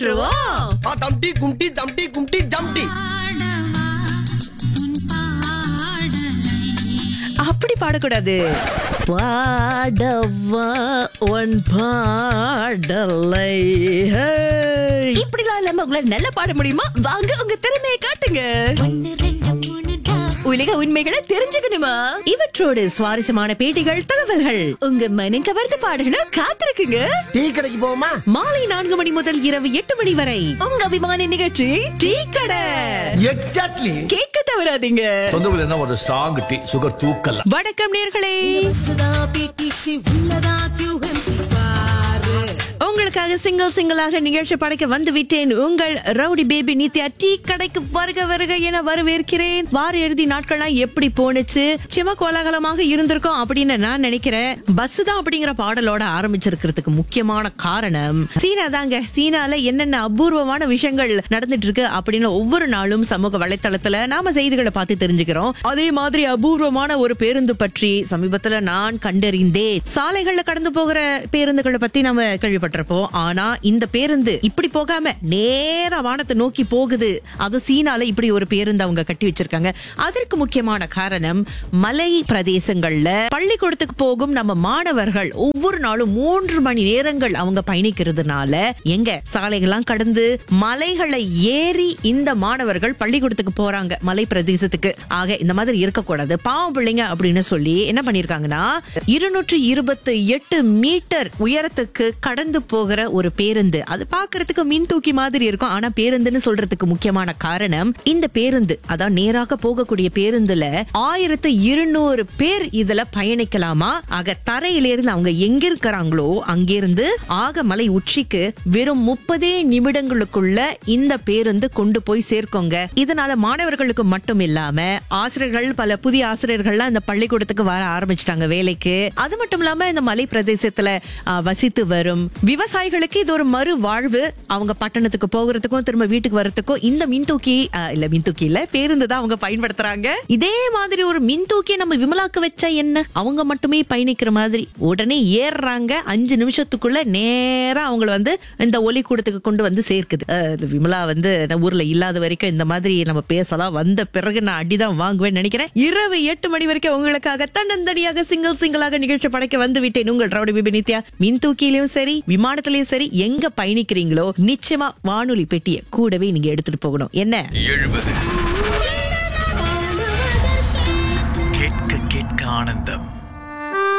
போட்டுருவோம் ஆ தம்டி கும்டி தம்டி கும்டி ஜம்டி அப்படி பாடக்கூடாது பாடவா உன் பாடலை ஹே. இப்படிலாம் இல்லாம உங்களால நல்லா பாட முடியுமா வாங்க உங்க திறமையை காட்டுங்க உலக உண்மைகளை தெரிஞ்சுக்கணுமா இவற்றோடு சுவாரஸ்யமான பேட்டிகள் தகவல்கள் உங்க மனம் கவர்ந்த பாடல்களை காத்திருக்குங்க டீ கடைக்கு போவோமா மாலை நான்கு மணி முதல் இரவு எட்டு மணி வரை உங்க அபிமான நிகழ்ச்சி டீ கடை எக்ஸாக்ட்லி கேட்க தவறாதீங்க தொந்தரவு என்ன ஒரு ஸ்ட்ராங் டீ சுகர் தூக்கல வணக்கம் நேர்களே பிடிசி உள்ளதா QMC பாரு உங்களுக்காக சிங்கிள் சிங்கிளாக நிகழ்ச்சி படைக்க வந்து விட்டேன் உங்கள் ரவுடி பேபி நித்யா டீ கடைக்கு வருக வருக என வரவேற்கிறேன் வார இறுதி நாட்கள்லாம் எப்படி போனுச்சு சிம கோலாகலமாக இருந்திருக்கும் அப்படின்னு நான் நினைக்கிறேன் பஸ் தான் அப்படிங்கிற பாடலோட ஆரம்பிச்சிருக்கிறதுக்கு முக்கியமான காரணம் சீனா தாங்க சீனால என்னென்ன அபூர்வமான விஷயங்கள் நடந்துட்டு இருக்கு அப்படின்னு ஒவ்வொரு நாளும் சமூக வலைத்தளத்துல நாம செய்திகளை பார்த்து தெரிஞ்சுக்கிறோம் அதே மாதிரி அபூர்வமான ஒரு பேருந்து பற்றி சமீபத்துல நான் கண்டறிந்தேன் சாலைகள்ல கடந்து போகிற பேருந்துகளை பத்தி நம்ம கேள்விப்பட்டிருப்போம் ஆனா இந்த பேருந்து இப்படி போகாம நேரா வானத்தை நோக்கி போகுது அது சீனால இப்படி ஒரு பேருந்து அவங்க கட்டி வச்சிருக்காங்க அதற்கு முக்கியமான காரணம் மலை பிரதேசங்கள்ல பள்ளிக்கூடத்துக்கு போகும் நம்ம மாணவர்கள் ஒவ்வொரு நாளும் மூன்று மணி நேரங்கள் அவங்க பயணிக்கிறதுனால எங்க சாலைகள்லாம் கடந்து மலைகளை ஏறி இந்த மாணவர்கள் பள்ளிக்கூடத்துக்கு போறாங்க மலை பிரதேசத்துக்கு ஆக இந்த மாதிரி இருக்கக்கூடாது பாவம் பிள்ளைங்க அப்படின்னு சொல்லி என்ன பண்ணிருக்காங்கன்னா இருநூற்றி இருபத்தி எட்டு மீட்டர் உயரத்துக்கு கடந்து போகிற ஒரு பேருந்து அது பாக்குறதுக்கு மின் தூக்கி மாதிரி இருக்கும் ஆனா பேருந்துன்னு சொல்றதுக்கு முக்கியமான காரணம் இந்த பேருந்து அதான் நேராக போகக்கூடிய பேருந்துல ஆயிரத்து இருநூறு பேர் இதுல பயணிக்கலாமா ஆக தரையிலிருந்து அவங்க எங்க இருக்கிறாங்களோ அங்கிருந்து ஆக மலை உச்சிக்கு வெறும் முப்பதே நிமிடங்களுக்குள்ள இந்த பேருந்து கொண்டு போய் சேர்க்கோங்க இதனால மாணவர்களுக்கு மட்டும் இல்லாம ஆசிரியர்கள் பல புதிய ஆசிரியர்கள்லாம் இந்த பள்ளிக்கூடத்துக்கு வர ஆரம்பிச்சிட்டாங்க வேலைக்கு அது மட்டும் இல்லாம இந்த மலை பிரதேசத்துல ஆ, வசித்து வரும் விவசாயிகளுக்கு இது ஒரு மறு வாழ்வு அவங்க பட்டணத்துக்கு போகிறதுக்கும் திரும்ப வீட்டுக்கு வர்றதுக்கும் இந்த மின்தூக்கி ஆ, இல்ல மின்தூக்கி இல்ல பேருந்து தான் அவங்க பயன்படுத்துறாங்க இதே மாதிரி ஒரு மின்தூக்கியை நம்ம விமலாக்க வச்சா என்ன அவங்க மட்டுமே பயணிக்கிற மாதிரி உடனே ஏறுறாங்க அஞ்சு நிமிஷத்துக்குள்ள நேரா அவங்கள வந்து இந்த ஒலி கூடத்துக்கு கொண்டு வந்து சேர்க்குது அஹ், இந்த விமலா வந்து நம்ம ஊர்ல இல்லாத வரைக்கும் இந்த மாதிரி நம்ம பேசலாம் வந்த பிறகு நான் அடிதான் வாங்குவேன் நினைக்கிறேன் இரவு எட்டு மணி வரைக்கும் உங்களுக்காக தன்னந்தனியாக சிங்கிள் சிங்கிளாக நிகழ்ச்சி படைக்க வந்து விட்டேன் உங்கள் ரவுடி பிபி நித்யா மின் தூக்கியிலும் சரி விமானத்திலயும் சரி எங்க பயணிக்கிறீங்களோ நிச்சயமா வானொலி பெட்டியை கூடவே நீங்க எடுத்துட்டு போகணும் என்ன எழுபது கேட்க கேட்க ஆனந்தம்